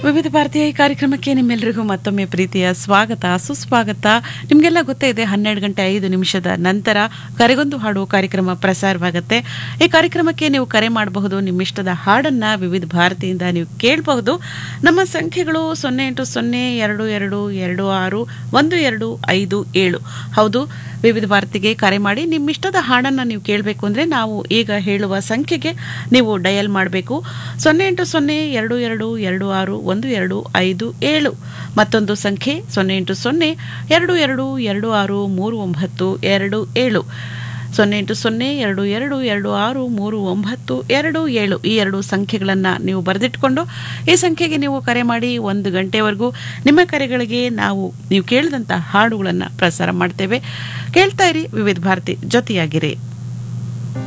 ವಿವಿಧ ಭಾರತೀಯ ಈ ಕಾರ್ಯಕ್ರಮಕ್ಕೆ ನಿಮ್ಮೆಲ್ಲರಿಗೂ ಮತ್ತೊಮ್ಮೆ ಪ್ರೀತಿಯ ಸ್ವಾಗತ ಸುಸ್ವಾಗತ ನಿಮಗೆಲ್ಲ ಗೊತ್ತೇ ಇದೆ ಹನ್ನೆರಡು ಗಂಟೆ ಐದು ನಿಮಿಷದ ನಂತರ ಕರೆಗೊಂದು ಹಾಡು ಕಾರ್ಯಕ್ರಮ ಪ್ರಸಾರವಾಗುತ್ತೆ ಈ ಕಾರ್ಯಕ್ರಮಕ್ಕೆ ನೀವು ಕರೆ ಮಾಡಬಹುದು ನಿಮ್ಮಿಷ್ಟದ ಹಾಡನ್ನ ವಿವಿಧ ಭಾರತಿಯಿಂದ ನೀವು ಕೇಳಬಹುದು ನಮ್ಮ ಸಂಖ್ಯೆಗಳು ಸೊನ್ನೆ ಎಂಟು ಸೊನ್ನೆ ಎರಡು ಎರಡು ಎರಡು ಆರು ಒಂದು ಎರಡು ಐದು ಏಳು ಹೌದು ವಿವಿಧ ಭಾರತಿಗೆ ಕರೆ ಮಾಡಿ ನಿಮ್ಮಿಷ್ಟದ ಹಾಡನ್ನು ನೀವು ಕೇಳಬೇಕು ಅಂದರೆ ನಾವು ಈಗ ಹೇಳುವ ಸಂಖ್ಯೆಗೆ ನೀವು ಡಯಲ್ ಮಾಡಬೇಕು ಸೊನ್ನೆ ಎಂಟು ಸೊನ್ನೆ ಎರಡು ಎರಡು ಎರಡು ಆರು ಒಂದು ಎರಡು ಐದು ಏಳು ಮತ್ತೊಂದು ಸಂಖ್ಯೆ ಸೊನ್ನೆ ಎಂಟು ಸೊನ್ನೆ ಎರಡು ಎರಡು ಎರಡು ಆರು ಮೂರು ಒಂಬತ್ತು ಎರಡು ಏಳು ಸೊನ್ನೆ ಎಂಟು ಸೊನ್ನೆ ಎರಡು ಎರಡು ಎರಡು ಆರು ಮೂರು ಒಂಬತ್ತು ಎರಡು ಏಳು ಈ ಎರಡು ಸಂಖ್ಯೆಗಳನ್ನು ನೀವು ಬರೆದಿಟ್ಕೊಂಡು ಈ ಸಂಖ್ಯೆಗೆ ನೀವು ಕರೆ ಮಾಡಿ ಒಂದು ಗಂಟೆವರೆಗೂ ನಿಮ್ಮ ಕರೆಗಳಿಗೆ ನಾವು ನೀವು ಕೇಳಿದಂಥ ಹಾಡುಗಳನ್ನು ಪ್ರಸಾರ ಮಾಡ್ತೇವೆ ಕೇಳ್ತಾ ಇರಿ ವಿವಿಧ ಭಾರತಿ ಜೊತೆಯಾಗಿರಿ